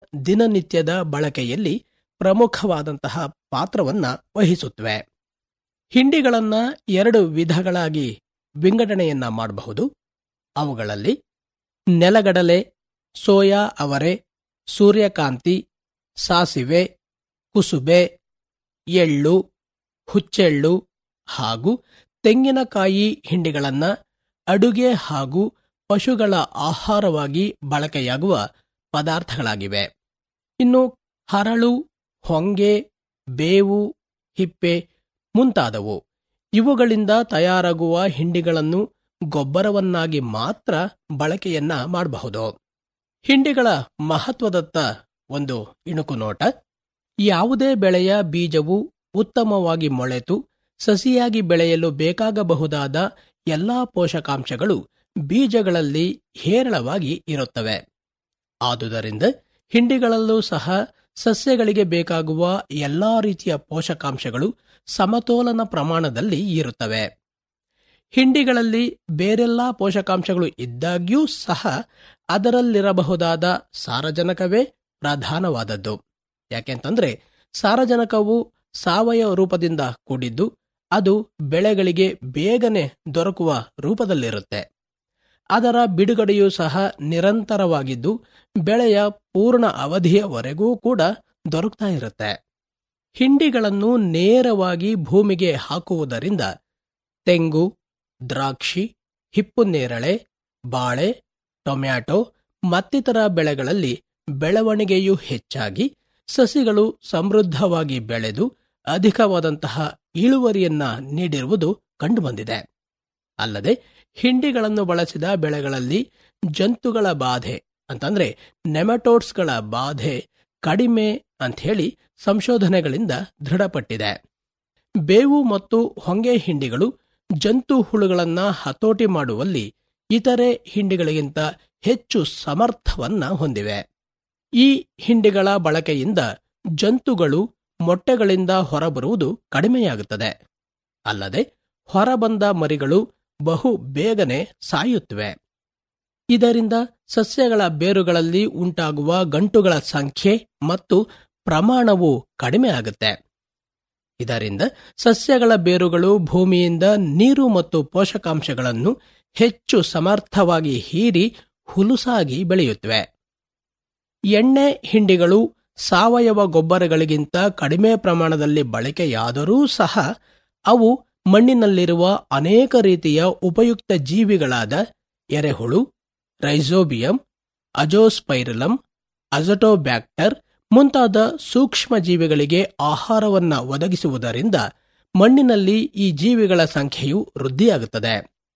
ದಿನನಿತ್ಯದ ಬಳಕೆಯಲ್ಲಿ ಪ್ರಮುಖವಾದಂತಹ ಪಾತ್ರವನ್ನ ವಹಿಸುತ್ತವೆ ಹಿಂಡಿಗಳನ್ನ ಎರಡು ವಿಧಗಳಾಗಿ ವಿಂಗಡಣೆಯನ್ನ ಮಾಡಬಹುದು ಅವುಗಳಲ್ಲಿ ನೆಲಗಡಲೆ ಸೋಯಾ ಅವರೆ ಸೂರ್ಯಕಾಂತಿ ಸಾಸಿವೆ ಕುಸುಬೆ ಎಳ್ಳು ಹುಚ್ಚೆಳ್ಳು ಹಾಗೂ ತೆಂಗಿನಕಾಯಿ ಹಿಂಡಿಗಳನ್ನ ಅಡುಗೆ ಹಾಗೂ ಪಶುಗಳ ಆಹಾರವಾಗಿ ಬಳಕೆಯಾಗುವ ಪದಾರ್ಥಗಳಾಗಿವೆ ಇನ್ನು ಹರಳು ಹೊಂಗೆ ಬೇವು ಹಿಪ್ಪೆ ಮುಂತಾದವು ಇವುಗಳಿಂದ ತಯಾರಾಗುವ ಹಿಂಡಿಗಳನ್ನು ಗೊಬ್ಬರವನ್ನಾಗಿ ಮಾತ್ರ ಬಳಕೆಯನ್ನ ಮಾಡಬಹುದು ಹಿಂಡಿಗಳ ಮಹತ್ವದತ್ತ ಒಂದು ಇಣುಕು ನೋಟ ಯಾವುದೇ ಬೆಳೆಯ ಬೀಜವು ಉತ್ತಮವಾಗಿ ಮೊಳೆತು ಸಸಿಯಾಗಿ ಬೆಳೆಯಲು ಬೇಕಾಗಬಹುದಾದ ಎಲ್ಲಾ ಪೋಷಕಾಂಶಗಳು ಬೀಜಗಳಲ್ಲಿ ಹೇರಳವಾಗಿ ಇರುತ್ತವೆ ಆದುದರಿಂದ ಹಿಂಡಿಗಳಲ್ಲೂ ಸಹ ಸಸ್ಯಗಳಿಗೆ ಬೇಕಾಗುವ ಎಲ್ಲಾ ರೀತಿಯ ಪೋಷಕಾಂಶಗಳು ಸಮತೋಲನ ಪ್ರಮಾಣದಲ್ಲಿ ಇರುತ್ತವೆ ಹಿಂಡಿಗಳಲ್ಲಿ ಬೇರೆಲ್ಲಾ ಪೋಷಕಾಂಶಗಳು ಇದ್ದಾಗ್ಯೂ ಸಹ ಅದರಲ್ಲಿರಬಹುದಾದ ಸಾರಜನಕವೇ ಪ್ರಧಾನವಾದದ್ದು ಯಾಕೆಂತಂದ್ರೆ ಸಾರಜನಕವು ಸಾವಯವ ರೂಪದಿಂದ ಕೂಡಿದ್ದು ಅದು ಬೆಳೆಗಳಿಗೆ ಬೇಗನೆ ದೊರಕುವ ರೂಪದಲ್ಲಿರುತ್ತೆ ಅದರ ಬಿಡುಗಡೆಯೂ ಸಹ ನಿರಂತರವಾಗಿದ್ದು ಬೆಳೆಯ ಪೂರ್ಣ ಅವಧಿಯವರೆಗೂ ಕೂಡ ದೊರಕ್ತಾ ಇರುತ್ತೆ ಹಿಂಡಿಗಳನ್ನು ನೇರವಾಗಿ ಭೂಮಿಗೆ ಹಾಕುವುದರಿಂದ ತೆಂಗು ದ್ರಾಕ್ಷಿ ಹಿಪ್ಪುನೇರಳೆ ಬಾಳೆ ಟೊಮ್ಯಾಟೊ ಮತ್ತಿತರ ಬೆಳೆಗಳಲ್ಲಿ ಬೆಳವಣಿಗೆಯು ಹೆಚ್ಚಾಗಿ ಸಸಿಗಳು ಸಮೃದ್ಧವಾಗಿ ಬೆಳೆದು ಅಧಿಕವಾದಂತಹ ಇಳುವರಿಯನ್ನ ನೀಡಿರುವುದು ಕಂಡುಬಂದಿದೆ ಅಲ್ಲದೆ ಹಿಂಡಿಗಳನ್ನು ಬಳಸಿದ ಬೆಳೆಗಳಲ್ಲಿ ಜಂತುಗಳ ಬಾಧೆ ಅಂತಂದ್ರೆ ನೆಮಟೋಡ್ಸ್ಗಳ ಬಾಧೆ ಕಡಿಮೆ ಅಂಥೇಳಿ ಸಂಶೋಧನೆಗಳಿಂದ ದೃಢಪಟ್ಟಿದೆ ಬೇವು ಮತ್ತು ಹೊಂಗೆ ಹಿಂಡಿಗಳು ಜಂತು ಹುಳುಗಳನ್ನ ಹತೋಟಿ ಮಾಡುವಲ್ಲಿ ಇತರೆ ಹಿಂಡಿಗಳಿಗಿಂತ ಹೆಚ್ಚು ಸಮರ್ಥವನ್ನ ಹೊಂದಿವೆ ಈ ಹಿಂಡಿಗಳ ಬಳಕೆಯಿಂದ ಜಂತುಗಳು ಮೊಟ್ಟೆಗಳಿಂದ ಹೊರಬರುವುದು ಕಡಿಮೆಯಾಗುತ್ತದೆ ಅಲ್ಲದೆ ಹೊರಬಂದ ಮರಿಗಳು ಬಹು ಬೇಗನೆ ಸಾಯುತ್ತವೆ ಇದರಿಂದ ಸಸ್ಯಗಳ ಬೇರುಗಳಲ್ಲಿ ಉಂಟಾಗುವ ಗಂಟುಗಳ ಸಂಖ್ಯೆ ಮತ್ತು ಪ್ರಮಾಣವು ಕಡಿಮೆ ಆಗುತ್ತೆ ಇದರಿಂದ ಸಸ್ಯಗಳ ಬೇರುಗಳು ಭೂಮಿಯಿಂದ ನೀರು ಮತ್ತು ಪೋಷಕಾಂಶಗಳನ್ನು ಹೆಚ್ಚು ಸಮರ್ಥವಾಗಿ ಹೀರಿ ಹುಲುಸಾಗಿ ಬೆಳೆಯುತ್ತವೆ ಎಣ್ಣೆ ಹಿಂಡಿಗಳು ಸಾವಯವ ಗೊಬ್ಬರಗಳಿಗಿಂತ ಕಡಿಮೆ ಪ್ರಮಾಣದಲ್ಲಿ ಬಳಕೆಯಾದರೂ ಸಹ ಅವು ಮಣ್ಣಿನಲ್ಲಿರುವ ಅನೇಕ ರೀತಿಯ ಉಪಯುಕ್ತ ಜೀವಿಗಳಾದ ಎರೆಹುಳು ರೈಸೋಬಿಯಂ ಅಜೋಸ್ಪೈರಲಂ ಅಜಟೋಬ್ಯಾಕ್ಟರ್ ಮುಂತಾದ ಸೂಕ್ಷ್ಮ ಜೀವಿಗಳಿಗೆ ಆಹಾರವನ್ನ ಒದಗಿಸುವುದರಿಂದ ಮಣ್ಣಿನಲ್ಲಿ ಈ ಜೀವಿಗಳ ಸಂಖ್ಯೆಯು ವೃದ್ಧಿಯಾಗುತ್ತದೆ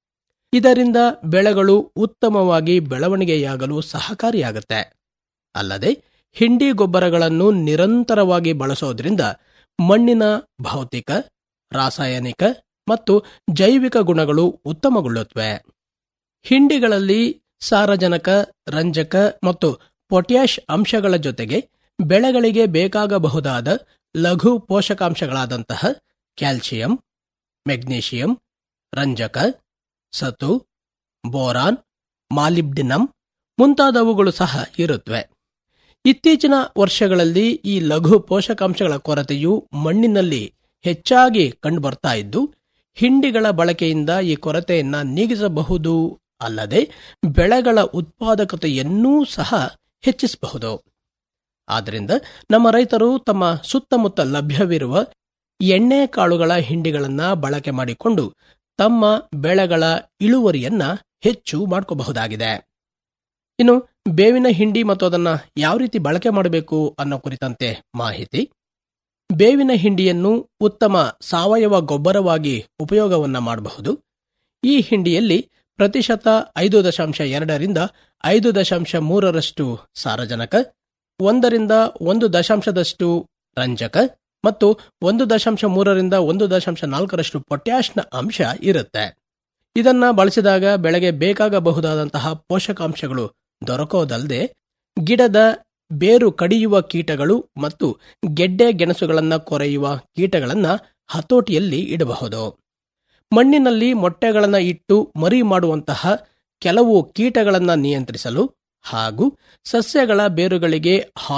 ಇದರಿಂದ ಬೆಳೆಗಳು ಉತ್ತಮವಾಗಿ ಬೆಳವಣಿಗೆಯಾಗಲು ಸಹಕಾರಿಯಾಗುತ್ತೆ ಅಲ್ಲದೆ ಹಿಂಡಿ ಗೊಬ್ಬರಗಳನ್ನು ನಿರಂತರವಾಗಿ ಬಳಸೋದ್ರಿಂದ ಮಣ್ಣಿನ ಭೌತಿಕ ರಾಸಾಯನಿಕ ಮತ್ತು ಜೈವಿಕ ಗುಣಗಳು ಉತ್ತಮಗೊಳ್ಳುತ್ತವೆ ಹಿಂಡಿಗಳಲ್ಲಿ ಸಾರಜನಕ ರಂಜಕ ಮತ್ತು ಪೊಟ್ಯಾಷ್ ಅಂಶಗಳ ಜೊತೆಗೆ ಬೆಳೆಗಳಿಗೆ ಬೇಕಾಗಬಹುದಾದ ಲಘು ಪೋಷಕಾಂಶಗಳಾದಂತಹ ಕ್ಯಾಲ್ಸಿಯಂ ಮೆಗ್ನೀಷಿಯಂ ರಂಜಕ ಸತು ಬೋರಾನ್ ಮಾಲಿಬ್ಡಿನಮ್ ಮುಂತಾದವುಗಳು ಸಹ ಇರುತ್ತವೆ ಇತ್ತೀಚಿನ ವರ್ಷಗಳಲ್ಲಿ ಈ ಲಘು ಪೋಷಕಾಂಶಗಳ ಕೊರತೆಯು ಮಣ್ಣಿನಲ್ಲಿ ಹೆಚ್ಚಾಗಿ ಕಂಡುಬರ್ತಾ ಇದ್ದು ಹಿಂಡಿಗಳ ಬಳಕೆಯಿಂದ ಈ ಕೊರತೆಯನ್ನ ನೀಗಿಸಬಹುದು ಅಲ್ಲದೆ ಬೆಳೆಗಳ ಉತ್ಪಾದಕತೆಯನ್ನೂ ಸಹ ಹೆಚ್ಚಿಸಬಹುದು ಆದ್ದರಿಂದ ನಮ್ಮ ರೈತರು ತಮ್ಮ ಸುತ್ತಮುತ್ತ ಲಭ್ಯವಿರುವ ಎಣ್ಣೆ ಕಾಳುಗಳ ಹಿಂಡಿಗಳನ್ನ ಬಳಕೆ ಮಾಡಿಕೊಂಡು ತಮ್ಮ ಬೆಳೆಗಳ ಇಳುವರಿಯನ್ನ ಹೆಚ್ಚು ಮಾಡ್ಕೋಬಹುದಾಗಿದೆ ಇನ್ನು ಬೇವಿನ ಹಿಂಡಿ ಮತ್ತು ಅದನ್ನ ಯಾವ ರೀತಿ ಬಳಕೆ ಮಾಡಬೇಕು ಅನ್ನೋ ಕುರಿತಂತೆ ಮಾಹಿತಿ ಬೇವಿನ ಹಿಂಡಿಯನ್ನು ಉತ್ತಮ ಸಾವಯವ ಗೊಬ್ಬರವಾಗಿ ಉಪಯೋಗವನ್ನ ಮಾಡಬಹುದು ಈ ಹಿಂಡಿಯಲ್ಲಿ ಪ್ರತಿಶತ ಐದು ದಶಾಂಶ ಎರಡರಿಂದ ಐದು ದಶಾಂಶ ಮೂರರಷ್ಟು ಸಾರಜನಕ ಒಂದರಿಂದ ಒಂದು ದಶಾಂಶದಷ್ಟು ರಂಜಕ ಮತ್ತು ಒಂದು ದಶಾಂಶ ಮೂರರಿಂದ ಒಂದು ದಶಾಂಶ ನಾಲ್ಕರಷ್ಟು ಪೊಟ್ಯಾಷ್ನ ಅಂಶ ಇರುತ್ತೆ ಇದನ್ನ ಬಳಸಿದಾಗ ಬೆಳೆಗೆ ಬೇಕಾಗಬಹುದಾದಂತಹ ಪೋಷಕಾಂಶಗಳು ದೊರಕೋದಲ್ಲದೆ ಗಿಡದ ಬೇರು ಕಡಿಯುವ ಕೀಟಗಳು ಮತ್ತು ಗೆಡ್ಡೆ ಗೆಣಸುಗಳನ್ನ ಕೊರೆಯುವ ಕೀಟಗಳನ್ನ ಹತೋಟಿಯಲ್ಲಿ ಇಡಬಹುದು ಮಣ್ಣಿನಲ್ಲಿ ಮೊಟ್ಟೆಗಳನ್ನ ಇಟ್ಟು ಮರಿ ಮಾಡುವಂತಹ ಕೆಲವು ಕೀಟಗಳನ್ನ ನಿಯಂತ್ರಿಸಲು ಹಾಗೂ ಸಸ್ಯಗಳ ಬೇರುಗಳಿಗೆ